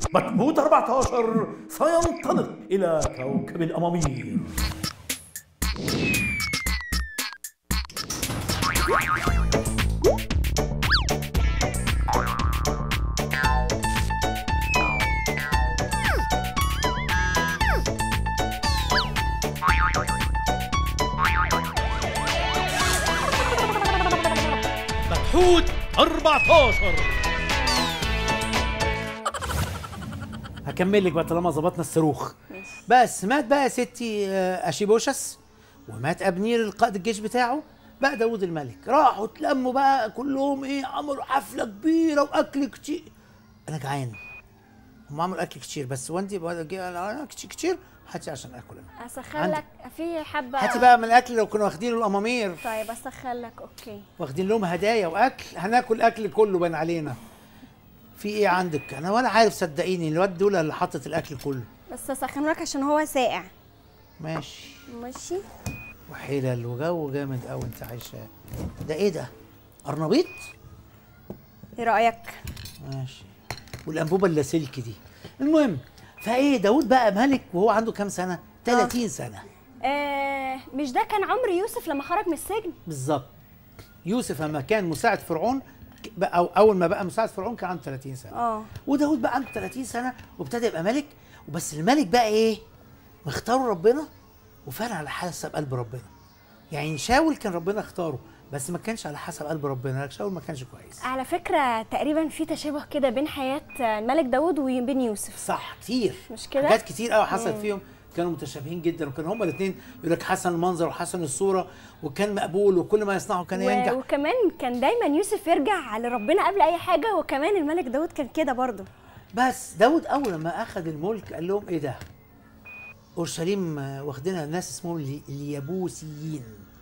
مجهود 14 سينطلق إلى كوكب الأمامير مجهود 14 هكمل لك بقى طالما ظبطنا الصاروخ بس مات بقى يا ستي آه، اشيبوشس ومات ابنير القائد الجيش بتاعه بقى داوود الملك راحوا اتلموا بقى كلهم ايه عملوا حفله كبيره واكل كتير انا جعان هم عملوا اكل كتير بس وانتي بقى جي- أنا كتير كتير هاتي عشان اكل انا اسخن عندك. لك في حبه هاتي بقى من الاكل لو كنا واخدين الامامير طيب اسخن لك اوكي واخدين لهم هدايا واكل هناكل اكل كله بان علينا في ايه عندك انا ولا عارف صدقيني الواد دول اللي حاطط الاكل كله بس اسخن لك عشان هو ساقع ماشي ماشي وحلل وجو جامد قوي انت عايشه ده ايه ده ارنبيط ايه رايك ماشي والانبوبه اللاسلكي دي المهم فايه داود بقى ملك وهو عنده كام سنه 30 سنه آه مش ده كان عمر يوسف لما خرج من السجن بالظبط يوسف لما كان مساعد فرعون ك- بقى- او اول ما بقى مساعد فرعون كان عنده 30 سنه اه وداود بقى عنده 30 سنه وابتدى يبقى ملك وبس الملك بقى ايه مختار ربنا وفعلا على حسب قلب ربنا يعني شاول كان ربنا اختاره بس ما كانش على حسب قلب ربنا لك شاول ما كانش كويس على فكره تقريبا في تشابه كده بين حياه الملك داوود وبين يوسف صح كتير مش كده؟ حاجات كتير قوي حصلت فيهم كانوا متشابهين جدا وكانوا هما الاثنين يقول لك حسن المنظر وحسن الصوره وكان مقبول وكل ما يصنعه كان و... ينجح وكمان كان دايما يوسف يرجع لربنا قبل اي حاجه وكمان الملك داوود كان كده برضه بس داود اول لما اخذ الملك قال لهم ايه ده اورشليم آه، واخدينها ناس اسمهم الي- اليابوسيين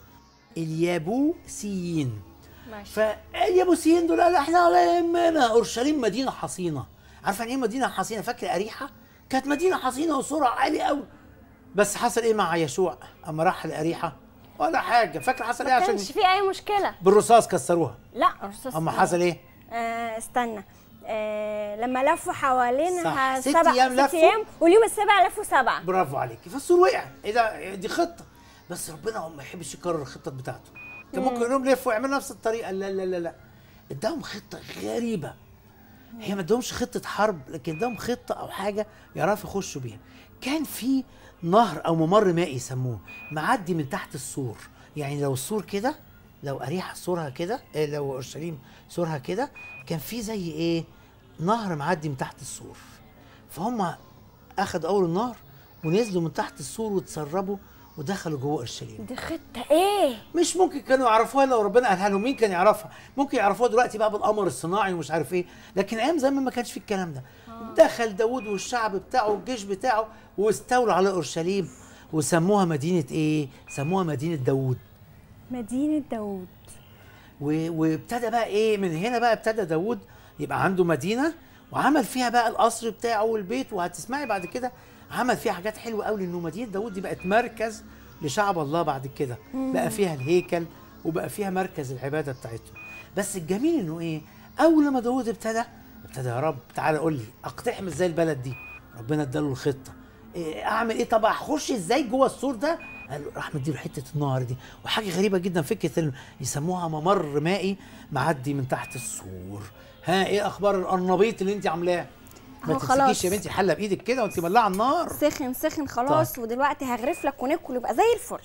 اليابوسيين ماشي فاليابوسيين دول قالوا احنا ولا يهمنا اورشليم مدينه حصينه عارفه يعني ايه مدينه حصينه فاكره اريحه كانت مدينه حصينه وسرعه عالي قوي بس حصل ايه مع يشوع اما راح لاريحه ولا حاجه فاكره حصل ايه ما عشان كانش في اي مشكله بالرصاص كسروها لا أستاذ اما حصل ايه آه استنى آه لما لفوا حوالينها صح. ست سبع أيام ست لفوا. ايام واليوم السابع لفوا سبعه برافو عليكي فالسور وقع ايه ده دي خطه بس ربنا هو ما يحبش يكرر الخطه بتاعته كان ممكن يقول لهم لفوا ويعملوا نفس الطريقه لا لا لا لا اداهم خطه غريبه هي ما ادهمش خطه حرب لكن اداهم خطه او حاجه يعرفوا يخشوا بيها كان في نهر او ممر مائي يسموه معدي من تحت السور يعني لو السور كده لو اريحه سورها كده إيه لو اورشليم سورها كده كان في زي ايه نهر معدي من تحت السور فهم اخدوا اول النهر ونزلوا من تحت السور وتسربوا ودخلوا جوه اورشليم دي خطه ايه مش ممكن كانوا يعرفوها لو ربنا قالها لهم مين كان يعرفها ممكن يعرفوها دلوقتي بقى بالقمر الصناعي ومش عارف ايه لكن ايام زمان ما كانش في الكلام ده دخل داود والشعب بتاعه والجيش بتاعه واستولوا على اورشليم وسموها مدينه ايه سموها مدينه داود مدينه داوود و- وابتدى بقى ايه من هنا بقى ابتدى داود يبقى عنده مدينه وعمل فيها بقى القصر بتاعه والبيت وهتسمعي بعد كده عمل فيها حاجات حلوه قوي لانه مدينه داود دي بقت مركز لشعب الله بعد كده بقى فيها الهيكل وبقى فيها مركز العباده بتاعتهم بس الجميل انه ايه اول لما داود ابتدى ابتدى يا رب تعالى قول لي اقتحم ازاي البلد دي ربنا اداله الخطه إيه اعمل ايه طب اخش ازاي جوه السور ده قال له راح مديله حته النار دي وحاجه غريبه جدا فكره إن يسموها ممر مائي معدي من تحت السور ها ايه اخبار القرنبيط اللي انت عاملاه ما هو تمسكيش خلاص. يا بنتي حله بايدك كده وانت مولعه النار سخن سخن خلاص طيب. ودلوقتي هغرف لك وناكل يبقى زي الفل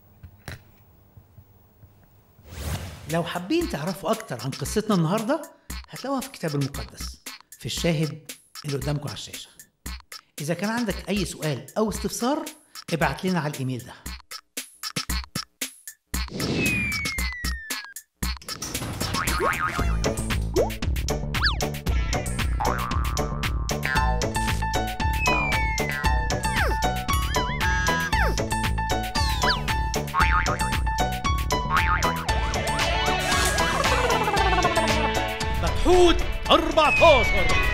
لو حابين تعرفوا اكتر عن قصتنا النهارده هتلاقوها في الكتاب المقدس في الشاهد اللي قدامكم على الشاشه اذا كان عندك اي سؤال او استفسار ابعت لنا على الايميل ده مجهود 14